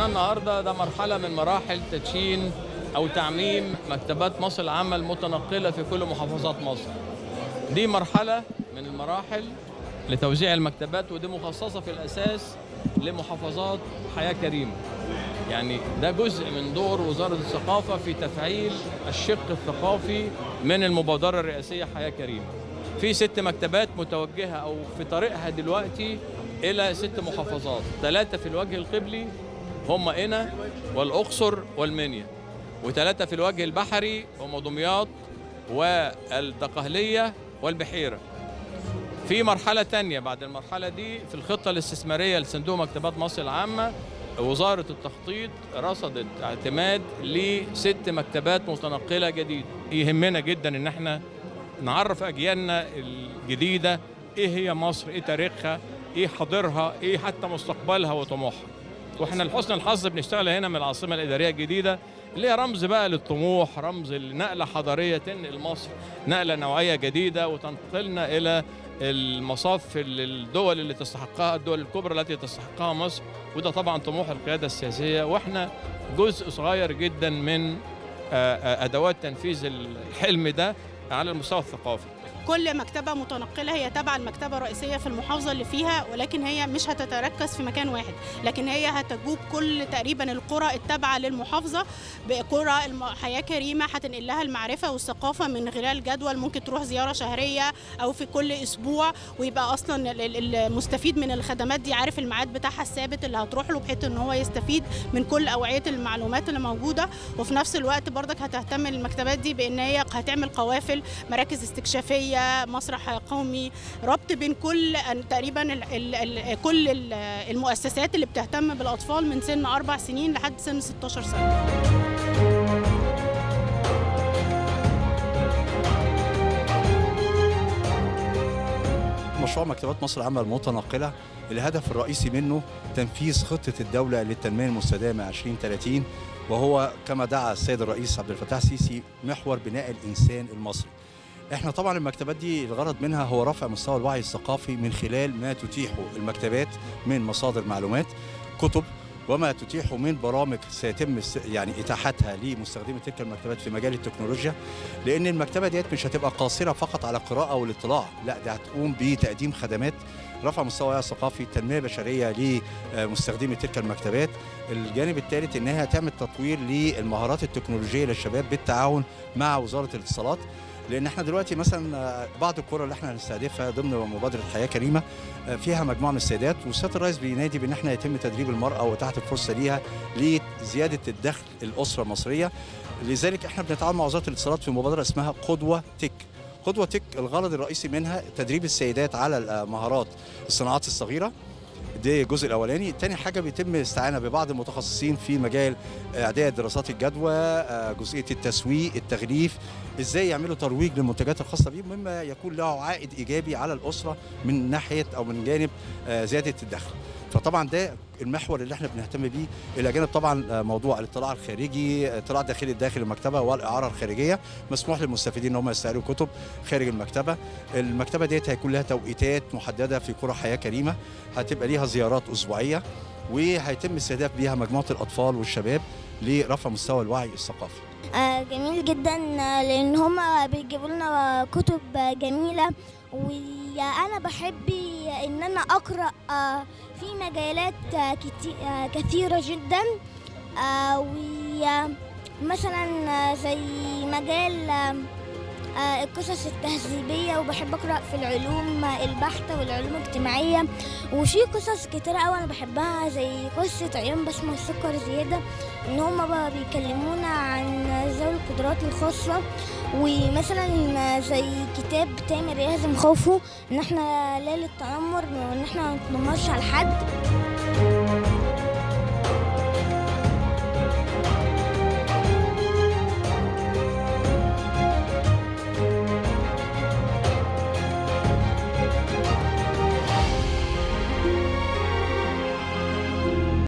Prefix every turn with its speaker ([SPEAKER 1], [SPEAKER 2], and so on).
[SPEAKER 1] عملناه النهارده ده مرحله من مراحل تدشين او تعميم مكتبات مصر العامه المتنقله في كل محافظات مصر. دي مرحله من المراحل لتوزيع المكتبات ودي مخصصه في الاساس لمحافظات حياه كريمه. يعني ده جزء من دور وزاره الثقافه في تفعيل الشق الثقافي من المبادره الرئاسيه حياه كريمه. في ست مكتبات متوجهه او في طريقها دلوقتي الى ست محافظات، ثلاثه في الوجه القبلي هم قنا والاقصر والمنيا. وثلاثه في الوجه البحري هم دمياط والدقهليه والبحيره. في مرحلة تانية بعد المرحلة دي في الخطة الاستثمارية لصندوق مكتبات مصر العامة وزارة التخطيط رصدت اعتماد لست مكتبات متنقلة جديدة يهمنا جدا ان احنا نعرف اجيالنا الجديدة ايه هي مصر ايه تاريخها ايه حاضرها ايه حتى مستقبلها وطموحها واحنا لحسن الحظ بنشتغل هنا من العاصمة الإدارية الجديدة اللي هي رمز بقى للطموح رمز لنقلة حضارية تنقل مصر نقلة نوعية جديدة وتنقلنا إلى المصاف الدول اللي تستحقها الدول الكبرى التي تستحقها مصر وده طبعا طموح القيادة السياسية واحنا جزء صغير جدا من أدوات تنفيذ الحلم ده على المستوى الثقافي
[SPEAKER 2] كل مكتبة متنقلة هي تبع المكتبة الرئيسية في المحافظة اللي فيها ولكن هي مش هتتركز في مكان واحد لكن هي هتجوب كل تقريبا القرى التابعة للمحافظة بقرى حياة كريمة هتنقل لها المعرفة والثقافة من خلال جدول ممكن تروح زيارة شهرية أو في كل أسبوع ويبقى أصلا المستفيد من الخدمات دي عارف الميعاد بتاعها الثابت اللي هتروح له بحيث إن هو يستفيد من كل أوعية المعلومات اللي موجودة وفي نفس الوقت برضك هتهتم المكتبات دي بإن هي هتعمل قوافل مراكز استكشافية مسرح قومي ربط بين كل تقريبا ال ال ال كل ال المؤسسات اللي بتهتم بالاطفال من سن اربع سنين لحد سن 16 سنه
[SPEAKER 3] مشروع مكتبات مصر العامة المتنقلة الهدف الرئيسي منه تنفيذ خطة الدولة للتنمية المستدامة 2030 وهو كما دعا السيد الرئيس عبد الفتاح السيسي محور بناء الإنسان المصري احنا طبعا المكتبات دي الغرض منها هو رفع مستوى الوعي الثقافي من خلال ما تتيحه المكتبات من مصادر معلومات كتب وما تتيحه من برامج سيتم يعني اتاحتها لمستخدمي تلك المكتبات في مجال التكنولوجيا لان المكتبه ديت مش هتبقى قاصره فقط على القراءه والاطلاع لا ده هتقوم بتقديم خدمات رفع مستوى الوعي الثقافي تنميه بشريه لمستخدمي تلك المكتبات الجانب الثالث انها تعمل تطوير للمهارات التكنولوجيه للشباب بالتعاون مع وزاره الاتصالات لان احنا دلوقتي مثلا بعض القرى اللي احنا هنستهدفها ضمن مبادره حياه كريمه فيها مجموعه من السيدات وسياده الرئيس بينادي بان احنا يتم تدريب المراه وتحت الفرصه ليها لزياده الدخل الاسره المصريه لذلك احنا بنتعاون مع وزاره الاتصالات في مبادره اسمها قدوه تك قدوه تك الغرض الرئيسي منها تدريب السيدات على مهارات الصناعات الصغيره دي الجزء الاولاني تاني حاجه بيتم استعانه ببعض المتخصصين في مجال اعداد دراسات الجدوى جزئيه التسويق التغليف ازاي يعملوا ترويج للمنتجات الخاصه بيهم مما يكون له عائد ايجابي على الاسره من ناحيه او من جانب زياده الدخل فطبعا ده المحور اللي احنا بنهتم بيه الى جانب طبعا موضوع الاطلاع الخارجي اطلاع داخلي داخل المكتبه والاعاره الخارجيه مسموح للمستفيدين ان هم يستعيروا كتب خارج المكتبه المكتبه ديت هيكون لها توقيتات محدده في قرى حياه كريمه هتبقى ليها زيارات اسبوعيه وهيتم استهداف بيها مجموعه الاطفال والشباب لرفع مستوى الوعي الثقافي
[SPEAKER 4] آه جميل جدا لان هم بيجيبوا لنا كتب جميله وانا بحب ان انا اقرا في مجالات كثيره جدا ومثلا زي مجال القصص التهذيبية وبحب أقرأ في العلوم البحتة والعلوم الاجتماعية وفي قصص كتيرة أوي أنا بحبها زي قصة عيون بسمة السكر زيادة إن هما بقى بيكلمونا عن ذوي القدرات الخاصة ومثلا زي كتاب تامر يهزم خوفه إن احنا لا للتنمر وإن احنا ما نتنمرش على حد